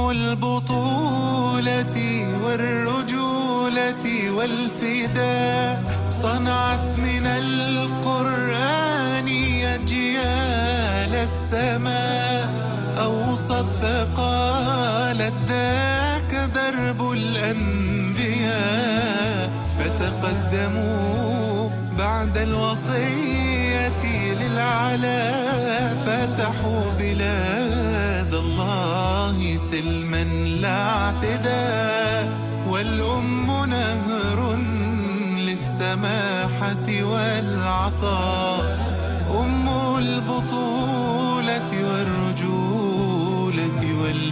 البطولة والرجولة والفداء صنعت من القرآن أجيال السماء أوصت فقالت ذاك درب الأنبياء فتقدموا بعد الوصية للعلا فتحوا بلاد الله سلما لا اعتداء والأم نهر للسماحة والعطاء أم البطولة والرجولة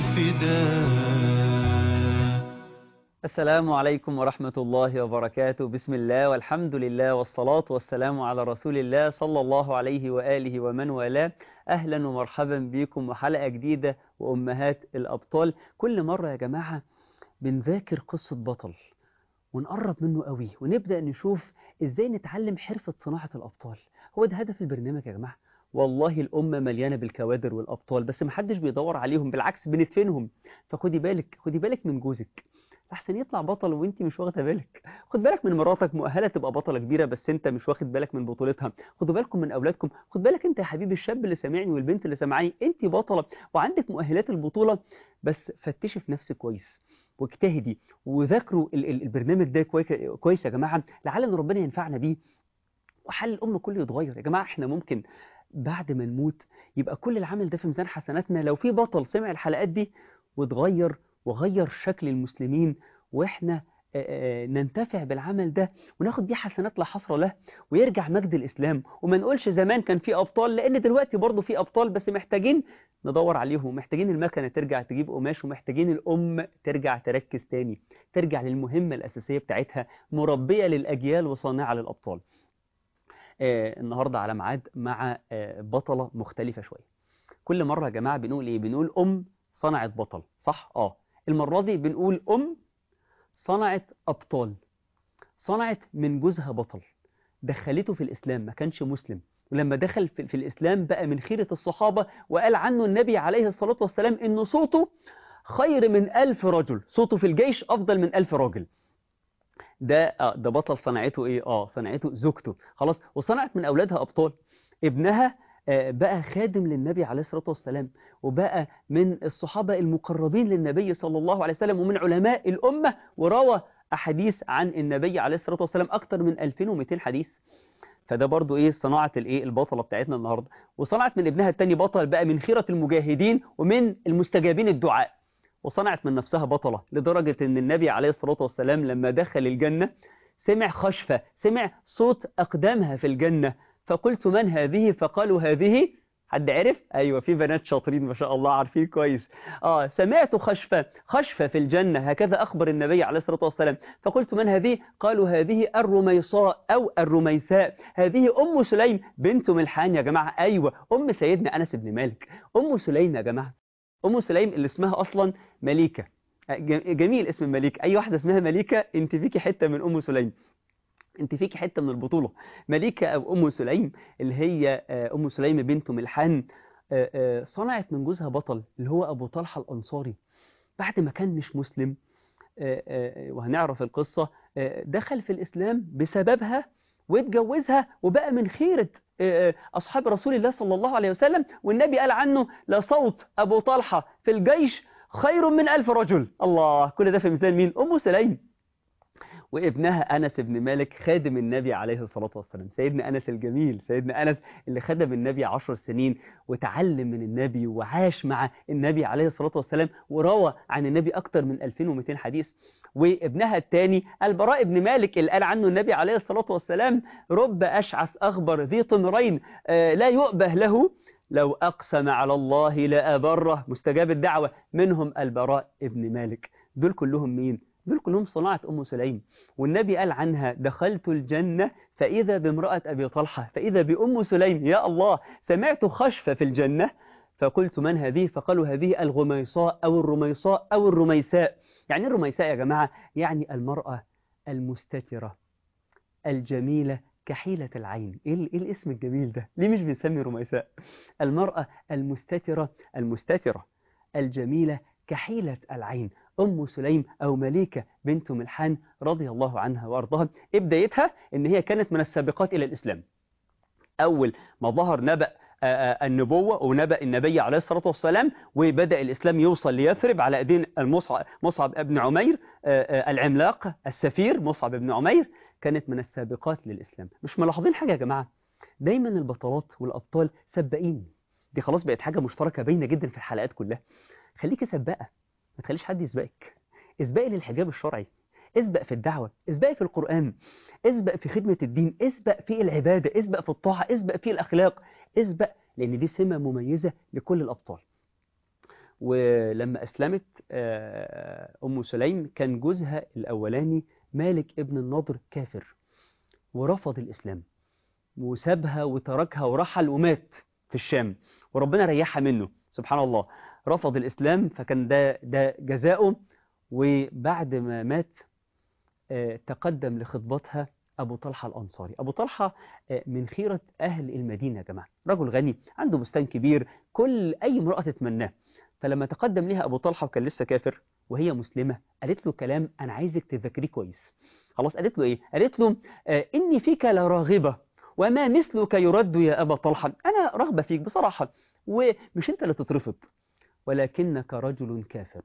والفداء السلام عليكم ورحمة الله وبركاته بسم الله والحمد لله والصلاة والسلام على رسول الله صلى الله عليه وآله ومن والاه أهلا ومرحبا بكم وحلقة جديدة وأمهات الأبطال كل مرة يا جماعة بنذاكر قصة بطل ونقرب منه قوي ونبدأ نشوف إزاي نتعلم حرفة صناعة الأبطال هو ده هدف البرنامج يا جماعة والله الأمة مليانة بالكوادر والأبطال بس محدش بيدور عليهم بالعكس بندفنهم فخدي بالك خدي بالك من جوزك احسن يطلع بطل وانت مش واخده بالك خد بالك من مراتك مؤهله تبقى بطله كبيره بس انت مش واخد بالك من بطولتها خدوا بالكم من اولادكم خد بالك انت يا حبيبي الشاب اللي سامعني والبنت اللي سامعاني انت بطله وعندك مؤهلات البطوله بس فتشي في نفسك كويس واجتهدي وذاكروا ال- ال- البرنامج ده كويس كويس يا جماعه لعل ان ربنا ينفعنا بيه وحل الامه كله يتغير يا جماعه احنا ممكن بعد ما نموت يبقى كل العمل ده في ميزان حسناتنا لو في بطل سمع الحلقات دي واتغير وغير شكل المسلمين واحنا آه، آه، ننتفع بالعمل ده وناخد بيه حسنات لا حصر له ويرجع مجد الإسلام وما نقولش زمان كان في أبطال لأن دلوقتي برضه في أبطال بس محتاجين ندور عليهم ومحتاجين المكنة ترجع تجيب قماش ومحتاجين الأم ترجع تركز تاني ترجع للمهمة الأساسية بتاعتها مربية للأجيال وصانعة للأبطال آه، النهاردة على ميعاد مع آه، بطلة مختلفة شوية كل مرة يا جماعة بنقول إيه بنقول أم صنعت بطل صح؟ آه المرة دي بنقول أم صنعت أبطال صنعت من جوزها بطل دخلته في الإسلام ما كانش مسلم ولما دخل في, في الإسلام بقى من خيرة الصحابة وقال عنه النبي عليه الصلاة والسلام إنه صوته خير من ألف رجل صوته في الجيش أفضل من ألف راجل ده آه ده بطل صنعته إيه آه صنعته زوجته خلاص وصنعت من أولادها أبطال ابنها آه، بقى خادم للنبي عليه الصلاة والسلام وبقى من الصحابة المقربين للنبي صلى الله عليه وسلم ومن علماء الأمة وروى أحاديث عن النبي عليه الصلاة والسلام أكتر من 2200 حديث فده برضو ايه صناعة الايه البطلة بتاعتنا النهاردة وصنعت من ابنها التاني بطل بقى من خيرة المجاهدين ومن المستجابين الدعاء وصنعت من نفسها بطلة لدرجة ان النبي عليه الصلاة والسلام لما دخل الجنة سمع خشفة سمع صوت أقدامها في الجنة فقلت من هذه فقالوا هذه حد عرف ايوه في بنات شاطرين ما شاء الله عارفين كويس اه سمعت خشفة خشفة في الجنة هكذا اخبر النبي عليه الصلاة والسلام فقلت من هذه قالوا هذه الرميصاء او الرميساء هذه ام سليم بنت ملحان يا جماعة ايوه ام سيدنا انس بن مالك ام سليم يا جماعة ام سليم اللي اسمها اصلا مليكة ج- جميل اسم مليكة اي واحدة اسمها مليكة انت فيكي حتة من ام سليم انت فيكي حتة من البطولة مليكة او ام سليم اللي هي آه، ام سليم بنت ملحان آه، آه، صنعت من جوزها بطل اللي هو ابو طلحة الانصاري بعد ما كان مش مسلم آه، آه، وهنعرف القصة آه، دخل في الاسلام بسببها واتجوزها وبقى من خيرة آه، آه، أصحاب رسول الله صلى الله عليه وسلم والنبي قال عنه لصوت أبو طلحة في الجيش خير من ألف رجل الله كل ده في مثال مين أم سليم وابنها أنس بن مالك خادم النبي عليه الصلاة والسلام سيدنا أنس الجميل سيدنا أنس اللي خدم النبي عشر سنين وتعلم من النبي وعاش مع النبي عليه الصلاة والسلام وروى عن النبي أكتر من 2200 حديث وابنها الثاني البراء بن مالك اللي قال عنه النبي عليه الصلاة والسلام رب أشعث أخبر ذي طمرين آه، لا يؤبه له لو أقسم على الله لأبره مستجاب الدعوة منهم البراء بن مالك دول كلهم مين؟ دول كلهم صناعة أم سليم والنبي قال عنها دخلت الجنة فإذا بامرأة أبي طلحة فإذا بأم سليم يا الله سمعت خشفة في الجنة فقلت من هذه فقالوا هذه الغميصاء أو الرميصاء أو الرميساء يعني إيه الرميساء يا جماعة يعني المرأة المستترة الجميلة كحيلة العين إيه, ال- إيه الاسم الجميل ده ليه مش بنسمي رميساء المرأة المستترة المستترة الجميلة كحيلة العين أم سليم أو مليكة بنت ملحان رضي الله عنها وأرضاها بدايتها إن هي كانت من السابقات إلى الإسلام أول ما ظهر نبأ النبوة ونبأ النبي عليه الصلاة والسلام وبدأ الإسلام يوصل ليثرب على أيدين المصعب مصعب بن عمير العملاق السفير مصعب بن عمير كانت من السابقات للإسلام مش ملاحظين حاجة يا جماعة دايما البطلات والأبطال سباقين دي خلاص بقت حاجة مشتركة باينة جدا في الحلقات كلها خليكي سباقة ما تخليش حد يسبقك اسبقي للحجاب الشرعي اسبق في الدعوة اسبقي في القرآن اسبق في خدمة الدين اسبق في العبادة اسبق في الطاعة اسبق في الأخلاق اسبق لأن دي سمة مميزة لكل الأبطال ولما أسلمت أم سليم كان جوزها الأولاني مالك ابن النضر كافر ورفض الإسلام وسابها وتركها ورحل ومات في الشام وربنا ريحها منه سبحان الله رفض الإسلام فكان ده, ده جزاؤه وبعد ما مات تقدم لخطبتها أبو طلحة الأنصاري أبو طلحة من خيرة أهل المدينة يا جماعة رجل غني عنده بستان كبير كل أي امرأة تتمناه فلما تقدم لها أبو طلحة وكان لسه كافر وهي مسلمة قالت له كلام أنا عايزك تذاكريه كويس خلاص قالت له إيه قالت له آه إني فيك لراغبة وما مثلك يرد يا أبا طلحة أنا رغبة فيك بصراحة ومش أنت اللي تترفض ولكنك رجل كافر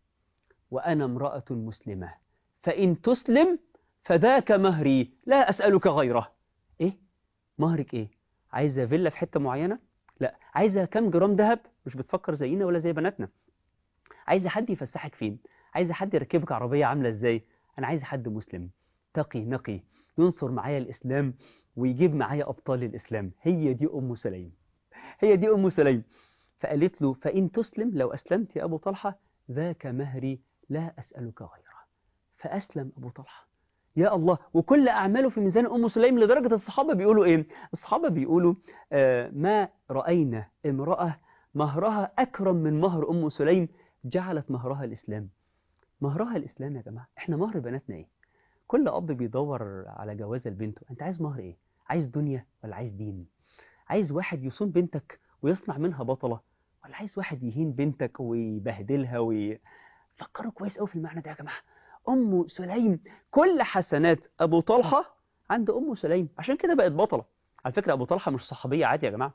وأنا امرأة مسلمة فإن تسلم فذاك مهري لا أسألك غيره إيه مهرك إيه عايزة فيلا في حتة معينة لا عايزة كم جرام ذهب مش بتفكر زينا ولا زي بناتنا عايزة حد يفسحك فين عايزة حد يركبك عربية عاملة ازاي انا عايزة حد مسلم تقي نقي ينصر معايا الاسلام ويجيب معايا ابطال الاسلام هي دي ام سليم هي دي ام سليم فقالت له فان تسلم لو اسلمت يا ابو طلحة ذاك مهري لا اسألك غيره فاسلم ابو طلحة يا الله وكل أعماله في ميزان أم سليم لدرجة الصحابة بيقولوا إيه الصحابة بيقولوا آه ما رأينا امرأة مهرها أكرم من مهر أم سليم جعلت مهرها الإسلام مهرها الإسلام يا جماعة إحنا مهر بناتنا إيه كل أب بيدور على جواز البنت أنت عايز مهر إيه عايز دنيا ولا عايز دين عايز واحد يصون بنتك ويصنع منها بطلة ولا عايز واحد يهين بنتك ويبهدلها وي... فكروا كويس قوي في المعنى ده يا جماعة أم سليم كل حسنات أبو طلحة عند أم سليم عشان كده بقت بطلة على فكرة أبو طلحة مش صحابية عادي يا جماعة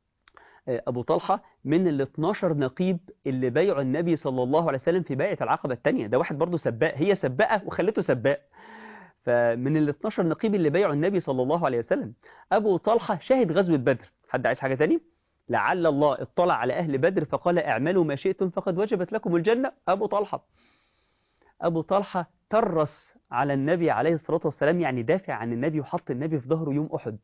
أبو طلحة من ال 12 نقيب اللي بايعوا النبي صلى الله عليه وسلم في بيعة العقبة الثانية ده واحد برضه سباق هي سباقة وخلته سباق فمن ال 12 نقيب اللي بايعوا النبي صلى الله عليه وسلم أبو طلحة شاهد غزوة بدر حد عايز حاجة تاني؟ لعل الله اطلع على أهل بدر فقال اعملوا ما شئتم فقد وجبت لكم الجنة أبو طلحة أبو طلحة ترس على النبي عليه الصلاة والسلام يعني دافع عن النبي وحط النبي في ظهره يوم أحد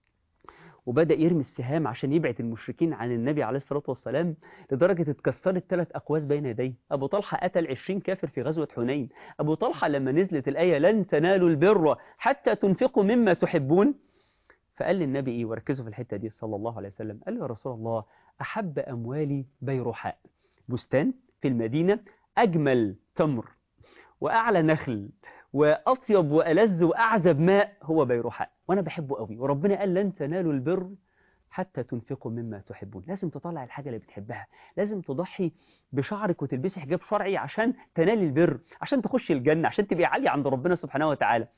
وبدأ يرمي السهام عشان يبعد المشركين عن النبي عليه الصلاة والسلام لدرجة اتكسرت ثلاث أقواس بين يديه أبو طلحة قتل عشرين كافر في غزوة حنين أبو طلحة لما نزلت الآية لن تنالوا البر حتى تنفقوا مما تحبون فقال للنبي إيه وركزوا في الحتة دي صلى الله عليه وسلم قال له يا رسول الله أحب أموالي بيرحاء بستان في المدينة أجمل تمر وأعلى نخل وأطيب وألذ وأعذب ماء هو بيرحاء وأنا بحبه قوي وربنا قال لن تنالوا البر حتى تنفقوا مما تحبون لازم تطلع الحاجة اللي بتحبها لازم تضحي بشعرك وتلبسي حجاب شرعي عشان تنالي البر عشان تخشي الجنة عشان تبقي عالية عند ربنا سبحانه وتعالى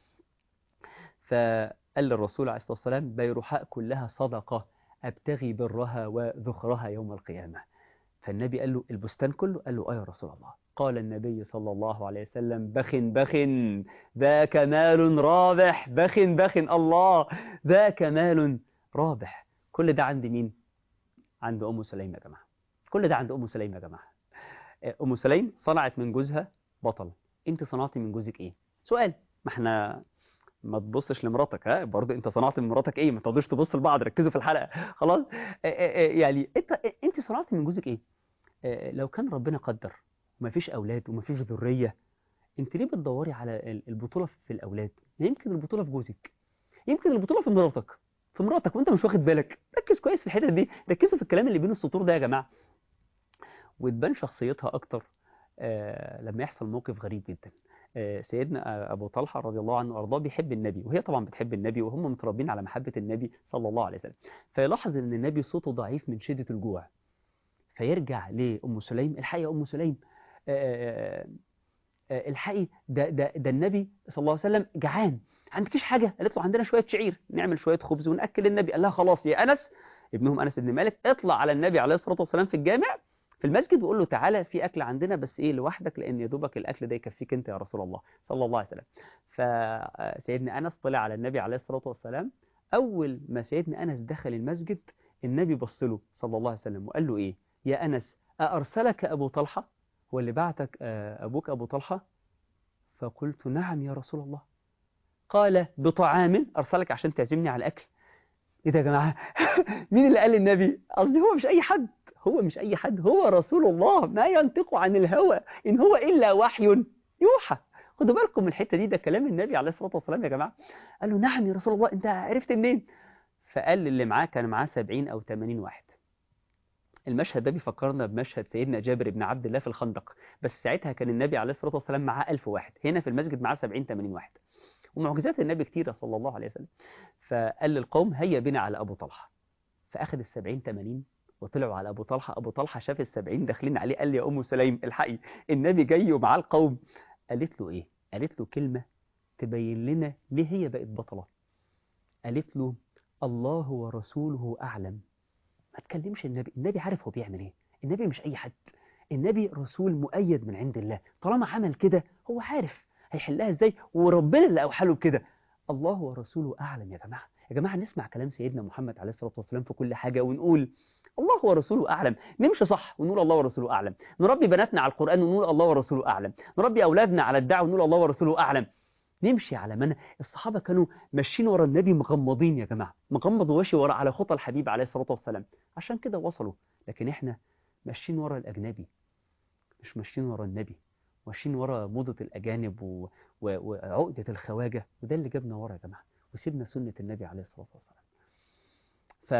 فقال للرسول عليه الصلاة والسلام بيرحاء كلها صدقة أبتغي برها وذخرها يوم القيامة فالنبي قال له البستان كله قال له آه يا رسول الله قال النبي صلى الله عليه وسلم بخ بخ ذاك مال رابح بخ بخ الله ذاك مال رابح كل ده عند مين عند أم سليم يا جماعة كل ده عند أم سليم يا جماعة أم سليم صنعت من جوزها بطل انت صنعتي من جوزك ايه سؤال ما احنا ما تبصش لمراتك ها برضه انت صنعت من مراتك ايه ما تقعدوش تبص لبعض ركزوا في الحلقه خلاص يعني انت انت صنعت من جوزك ايه لو كان ربنا قدر ومفيش اولاد ومفيش ذريه انت ليه بتدوري على البطوله في الاولاد يمكن البطوله في جوزك يمكن البطوله في مراتك في مراتك وانت مش واخد بالك ركز كويس في الحته دي ركزوا في الكلام اللي بين السطور ده يا جماعه وتبان شخصيتها اكتر آه لما يحصل موقف غريب جدا آه سيدنا ابو طلحه رضي الله عنه وارضاه بيحب النبي وهي طبعا بتحب النبي وهم متربين على محبه النبي صلى الله عليه وسلم فيلاحظ ان النبي صوته ضعيف من شده الجوع فيرجع لأم سليم الحقيقة أم سليم آه، آه، الحقي ده, ده, ده النبي صلى الله عليه وسلم جعان عندكيش حاجة قالت له عندنا شوية شعير نعمل شوية خبز ونأكل النبي قال لها خلاص يا أنس ابنهم أنس بن مالك اطلع على النبي عليه الصلاة والسلام في الجامع في المسجد وقول له تعالى في أكل عندنا بس إيه لوحدك لأن يا دوبك الأكل ده يكفيك أنت يا رسول الله صلى الله عليه وسلم فسيدنا أنس طلع على النبي عليه الصلاة والسلام أول ما سيدنا أنس دخل المسجد النبي بص له صلى الله عليه وسلم وقال له إيه يا أنس أأرسلك أبو طلحة هو اللي بعتك آه، أبوك أبو طلحة فقلت نعم يا رسول الله قال بطعام أرسلك عشان تعزمني على الأكل إيه ده يا جماعة مين اللي قال للنبي قصدي هو مش أي حد هو مش أي حد هو رسول الله ما ينطق عن الهوى إن هو إلا وحي يوحى خدوا بالكم من الحتة دي ده كلام النبي عليه الصلاة والسلام يا جماعة قال له نعم يا رسول الله أنت عرفت منين فقال اللي معاه كان معاه 70 أو 80 واحد المشهد ده بيفكرنا بمشهد سيدنا جابر بن عبد الله في الخندق بس ساعتها كان النبي عليه الصلاة والسلام معاه 1000 واحد هنا في المسجد معاه 70 80 واحد ومعجزات النبي كتيرة صلى الله عليه وسلم فقال للقوم هيا بنا على أبو طلحة فأخذ السبعين تمانين وطلعوا على أبو طلحة أبو طلحة شاف السبعين داخلين عليه قال لي يا أم سليم الحقي النبي جاي ومعاه القوم قالت له إيه قالت له كلمة تبين لنا ليه هي بقت بطلة قالت له الله ورسوله أعلم ما تكلمش النبي النبي عارف هو بيعمل إيه النبي مش أي حد النبي رسول مؤيد من عند الله طالما عمل كده هو عارف هيحلها ازاي وربنا اللي اوحى له بكده الله ورسوله اعلم يا جماعه يا جماعه نسمع كلام سيدنا محمد عليه الصلاه والسلام في كل حاجه ونقول الله ورسوله اعلم نمشي صح ونقول الله ورسوله اعلم نربي بناتنا على القران ونقول الله ورسوله اعلم نربي اولادنا على الدعوه ونقول الله ورسوله اعلم نمشي على من الصحابه كانوا ماشيين ورا النبي مغمضين يا جماعه مغمض وماشي ورا على خطى الحبيب عليه الصلاه والسلام عشان كده وصلوا لكن احنا ماشيين ورا الاجنبي مش ماشيين ورا النبي ماشيين ورا موضة الأجانب و... و... وعقدة الخواجة وده اللي جابنا ورا يا جماعة وسيبنا سنة النبي عليه الصلاة والسلام ف...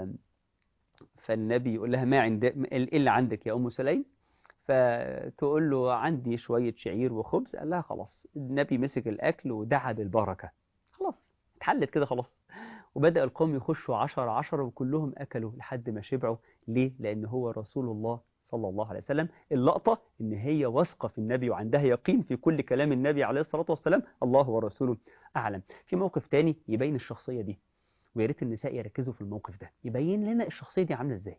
فالنبي يقول لها ما عند إيه اللي عندك يا أم سليم فتقول له عندي شوية شعير وخبز قال لها خلاص النبي مسك الأكل ودعا بالبركة خلاص اتحلت كده خلاص وبدأ القوم يخشوا عشر عشر وكلهم أكلوا لحد ما شبعوا ليه؟ لأن هو رسول الله صلى الله عليه وسلم اللقطة إن هي واثقة في النبي وعندها يقين في كل كلام النبي عليه الصلاة والسلام الله ورسوله أعلم في موقف تاني يبين الشخصية دي ويا ريت النساء يركزوا في الموقف ده يبين لنا الشخصية دي عاملة إزاي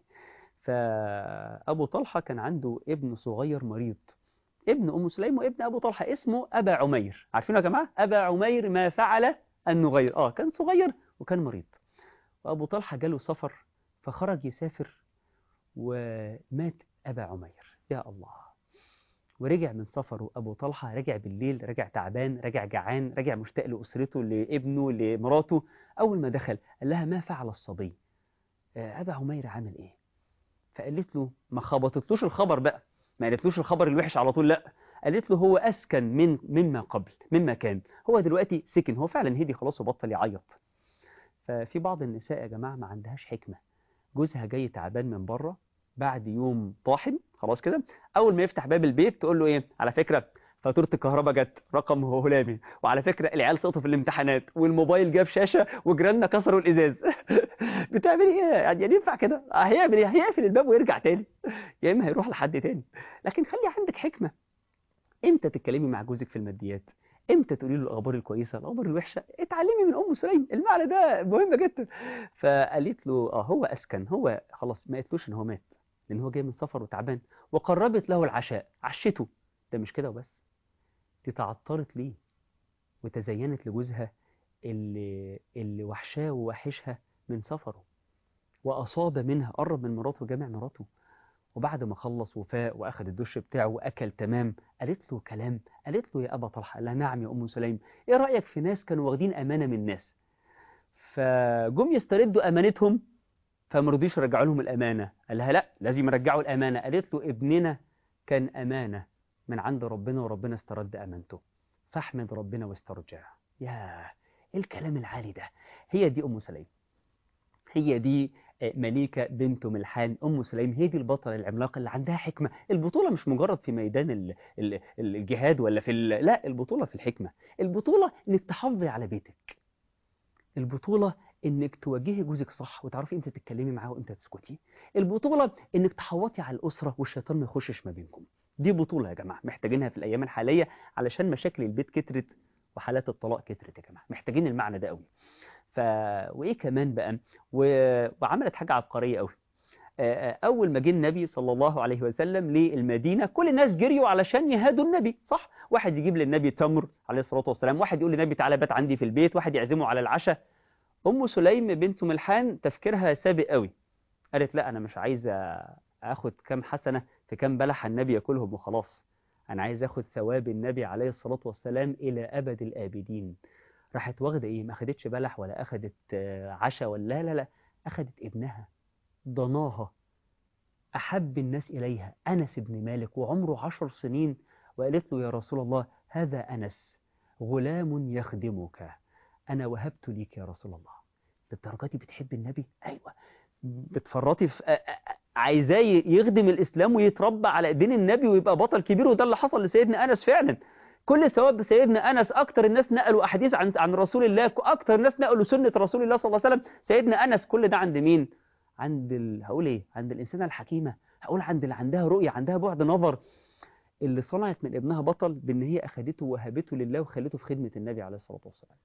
فأبو طلحة كان عنده ابن صغير مريض ابن أم سليم وابن أبو طلحة اسمه أبا عمير عارفين يا جماعة أبا عمير ما فعل النغير آه كان صغير وكان مريض وأبو طلحة جاله سفر فخرج يسافر ومات أبا عمير يا الله ورجع من سفره أبو طلحة رجع بالليل رجع تعبان رجع جعان رجع مشتاق لأسرته لابنه لمراته أول ما دخل قال لها ما فعل الصبي آه، أبا عمير عامل إيه فقالت له ما خبطتلوش الخبر بقى ما قالتلوش الخبر الوحش على طول لا قالت له هو أسكن من مما قبل مما كان هو دلوقتي سكن هو فعلا هدي خلاص وبطل يعيط ففي بعض النساء يا جماعة ما عندهاش حكمة جوزها جاي تعبان من بره بعد يوم طاحن خلاص كده اول ما يفتح باب البيت تقول له ايه على فكره فاتوره الكهرباء جت رقم هلامي وعلى فكره العيال سقطوا في الامتحانات والموبايل جاب شاشه وجيراننا كسروا الازاز بتعمل ايه يعني يعني ينفع كده هيعمل ايه هيقفل الباب ويرجع تاني يا اما هيروح لحد تاني لكن خلي عندك حكمه امتى تتكلمي مع جوزك في الماديات امتى تقولي له الاخبار الكويسه الاخبار الوحشه اتعلمي من ام سليم المعنى ده مهم جدا فقالت له اه هو اسكن هو خلاص ما قالتلوش ان هو مات لان هو جاي من سفر وتعبان وقربت له العشاء عشته ده مش كده وبس دي تعطرت ليه وتزينت لجوزها اللي اللي وحشاه ووحشها من سفره واصاب منها قرب من مراته وجامع مراته وبعد ما خلص وفاق واخد الدش بتاعه واكل تمام قالت له كلام قالت له يا ابا طلحه قال لها نعم يا ام سليم ايه رايك في ناس كانوا واخدين امانه من ناس فجم يستردوا امانتهم فما رضيش يرجعوا لهم الامانه قال لها لا لازم يرجعوا الامانه قالت له ابننا كان امانه من عند ربنا وربنا استرد امانته فاحمد ربنا واسترجع يا ايه الكلام العالي ده هي دي ام سليم هي دي مليكة بنت ملحان أم سليم هي دي البطلة العملاقة اللي عندها حكمة البطولة مش مجرد في ميدان ال- ال- الجهاد ولا في ال- لا البطولة في الحكمة البطولة إنك تحافظي على بيتك البطولة إنك تواجهي جوزك صح وتعرفي إمتى تتكلمي معاه وإمتى تسكتي البطولة إنك تحوطي على الأسرة والشيطان ما يخشش ما بينكم دي بطولة يا جماعة محتاجينها في الأيام الحالية علشان مشاكل البيت كترت وحالات الطلاق كترت يا جماعة محتاجين المعنى ده قوي ف... وإيه كمان بقى و... وعملت حاجة عبقرية قوي آه، آه، أول ما جه النبي صلى الله عليه وسلم للمدينة كل الناس جريوا علشان يهادوا النبي صح واحد يجيب للنبي تمر عليه الصلاة والسلام واحد يقول للنبي تعالى بات عندي في البيت واحد يعزمه على العشاء أم سليم بنت ملحان تفكيرها سابق قوي قالت لا أنا مش عايزة أخد كام حسنة في كام بلح النبي ياكلهم وخلاص أنا عايز أخد ثواب النبي عليه الصلاة والسلام إلى أبد الآبدين راحت واخدة إيه ما أخدتش بلح ولا أخدت آه، عشاء ولا لا لا لا أخدت ابنها ضناها أحب الناس إليها أنس بن مالك وعمره عشر سنين وقالت له يا رسول الله هذا أنس غلام يخدمك أنا وهبت ليك يا رسول الله للدرجة دي بتحب النبي أيوة بتفرطي في أ- أ- أ- عايزاه يخدم الإسلام ويتربى على إيدين النبي ويبقى بطل كبير وده اللي حصل لسيدنا أنس فعلا كل ثواب سيدنا أنس أكتر الناس نقلوا أحاديث عن عن رسول الله أكتر الناس نقلوا سنة رسول الله صلى الله عليه وسلم سيدنا أنس كل ده عند مين؟ عند ال... هقول إيه؟ عند الإنسانة الحكيمة هقول عند اللي عندها رؤية عندها بعد نظر اللي صنعت من ابنها بطل بان هي اخدته وهبته لله وخلته في خدمة النبي عليه الصلاة والسلام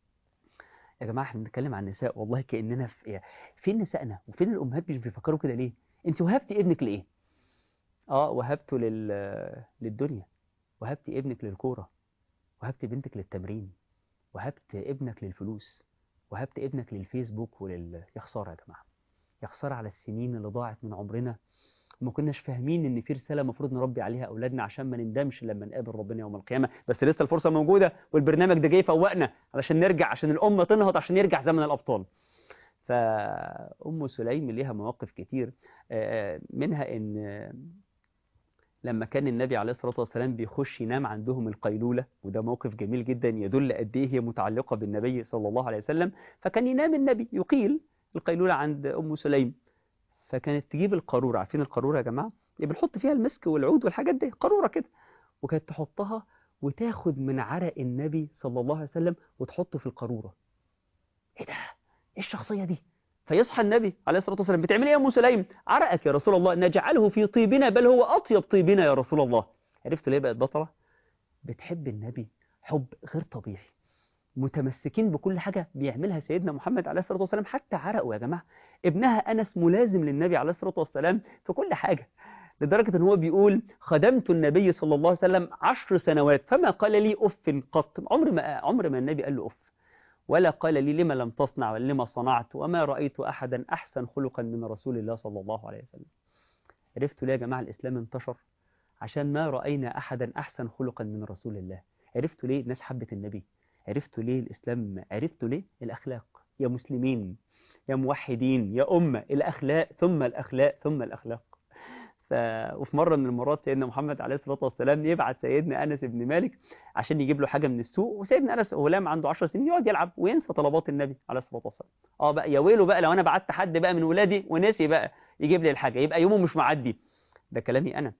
يا جماعة احنا بنتكلم عن النساء والله كأننا في إيه؟ فين نسائنا وفين الأمهات مش بيفكروا كده ليه انت وهبتي ابنك لإيه اه وهبته لل... للدنيا وهبتي ابنك للكورة وهبت بنتك للتمرين وهبت ابنك للفلوس وهبت ابنك للفيسبوك ولل يا خسارة يا جماعة يا خسارة على السنين اللي ضاعت من عمرنا وما كناش فاهمين ان في رساله المفروض نربي عليها اولادنا عشان ما نندمش لما نقابل ربنا يوم القيامه بس لسه الفرصه موجوده والبرنامج ده جاي يفوقنا علشان نرجع عشان الامه تنهض عشان يرجع زمن الابطال فام سليم ليها مواقف كتير آه، منها ان آه، لما كان النبي عليه الصلاه والسلام بيخش ينام عندهم القيلوله وده موقف جميل جدا يدل قد ايه هي متعلقه بالنبي صلى الله عليه وسلم فكان ينام النبي يقيل القيلوله عند ام سليم فكانت تجيب القارورة عارفين القارورة يا جماعة اللي بنحط فيها المسك والعود والحاجات دي قارورة كده وكانت تحطها وتاخد من عرق النبي صلى الله عليه وسلم وتحطه في القارورة ايه ده ايه الشخصية دي فيصحى النبي عليه الصلاة والسلام بتعمل ايه يا ام سليم عرقك يا رسول الله نجعله في طيبنا بل هو اطيب طيبنا يا رسول الله عرفتوا ليه بقت بطلة بتحب النبي حب غير طبيعي متمسكين بكل حاجة بيعملها سيدنا محمد عليه الصلاة والسلام حتى عرقه يا جماعة ابنها أنس ملازم للنبي عليه الصلاة والسلام في كل حاجة لدرجة أن هو بيقول خدمت النبي صلى الله عليه وسلم عشر سنوات فما قال لي أف قط عمر ما عمر ما النبي قال له أف ولا قال لي لما لم تصنع ولا لما صنعت وما رأيت أحدا أحسن خلقا من رسول الله صلى الله عليه وسلم عرفتوا ليه يا جماعة الإسلام انتشر عشان ما رأينا أحدا أحسن خلقا من رسول الله عرفتوا ليه الناس حبت النبي عرفتوا ليه الإسلام عرفتوا ليه الأخلاق يا مسلمين يا موحدين يا أمة الأخلاق ثم الأخلاق ثم الأخلاق ف... وفي مرة من المرات سيدنا محمد عليه الصلاة والسلام يبعت سيدنا أنس بن مالك عشان يجيب له حاجة من السوق وسيدنا أنس غلام عنده 10 سنين يقعد يلعب وينسى طلبات النبي عليه الصلاة والسلام اه بقى يا ويله بقى لو أنا بعت حد بقى من ولادي ونسي بقى يجيب لي الحاجة يبقى يومه مش معدي ده كلامي أنا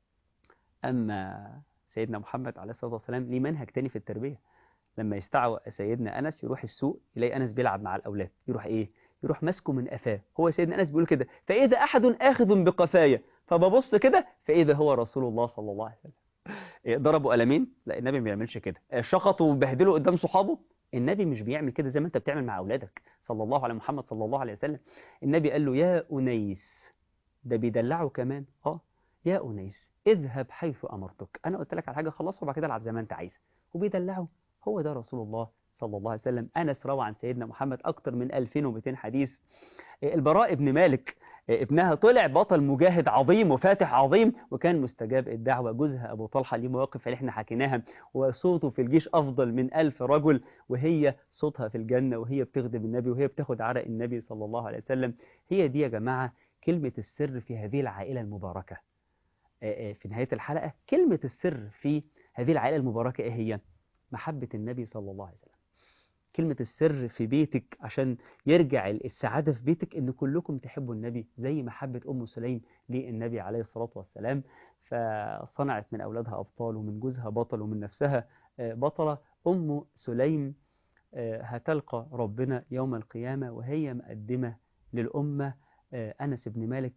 أما سيدنا محمد عليه الصلاة والسلام ليه منهج تاني في التربية لما يستعوى سيدنا أنس يروح السوق يلاقي أنس بيلعب مع الأولاد يروح إيه يروح ماسكه من قفاه هو سيدنا أنس بيقول كده فإذا أحد آخذ بقفايا فببص كده فإذا هو رسول الله صلى الله عليه وسلم إيه، ضربوا قلمين لا النبي ما بيعملش كده آه، شخطوا وبهدلوا قدام صحابه النبي مش بيعمل كده زي ما انت بتعمل مع اولادك صلى الله على محمد صلى الله عليه وسلم النبي قال له يا أنيس ده بيدلعه كمان اه يا أنيس اذهب حيث أمرتك أنا قلت لك على حاجة خلصها وبعد كده العب زي ما أنت عايز وبيدلعه هو ده رسول الله صلى الله عليه وسلم أنس روى عن سيدنا محمد أكتر من 2200 حديث إيه، البراء بن مالك إيه، ابنها طلع بطل مجاهد عظيم وفاتح عظيم وكان مستجاب الدعوة جوزها أبو طلحة ليه مواقف اللي احنا حكيناها وصوته في الجيش أفضل من ألف رجل وهي صوتها في الجنة وهي بتخدم النبي وهي بتاخد عرق النبي صلى الله عليه وسلم هي دي يا جماعة كلمة السر في هذه العائلة المباركة آه، آه، في نهاية الحلقة كلمة السر في هذه العائلة المباركة إيه هي؟ محبة النبي صلى الله عليه وسلم كلمة السر في بيتك عشان يرجع السعادة في بيتك إن كلكم تحبوا النبي زي محبة أم سليم للنبي عليه الصلاة والسلام فصنعت من أولادها أبطال ومن جوزها بطل ومن نفسها آه، بطلة أم سليم آه، هتلقى ربنا يوم القيامة وهي مقدمة للأمة آه، أنس بن مالك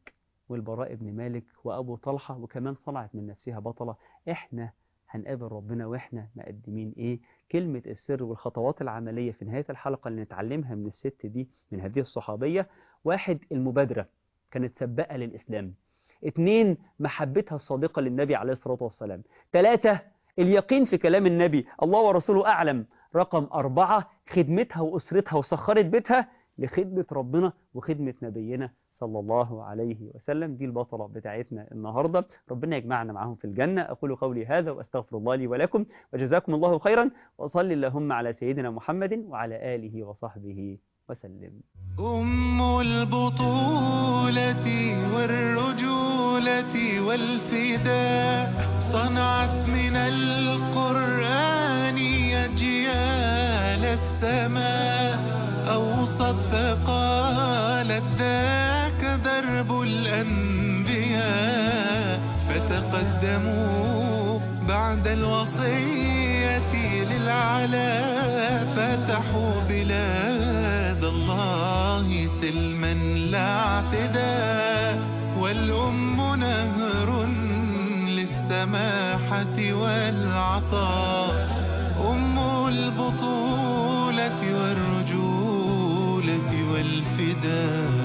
والبراء بن مالك وأبو طلحة وكمان صنعت من نفسها بطلة إحنا هنقابل ربنا وإحنا مقدمين إيه كلمة السر والخطوات العملية في نهاية الحلقة اللي نتعلمها من الست دي من هذه الصحابية واحد المبادرة كانت سباقة للإسلام اتنين محبتها الصادقة للنبي عليه الصلاة والسلام ثلاثة اليقين في كلام النبي الله ورسوله أعلم رقم أربعة خدمتها وأسرتها وسخرت بيتها لخدمة ربنا وخدمة نبينا صلى الله عليه وسلم دي البطلة بتاعتنا النهاردة ربنا يجمعنا معهم في الجنة أقول قولي هذا وأستغفر الله لي ولكم وجزاكم الله خيرا وصلي اللهم على سيدنا محمد وعلى آله وصحبه وسلم أم البطولة والرجولة والفداء صنعت من القرآن أجيال السماء أوصت فقالت ذاك درب الأنبياء فتقدموا بعد الوصية للعلا فتحوا بلاد الله سلما لا اعتداء والأم نهر للسماحة والعطاء أم البطولة والرجولة والفداء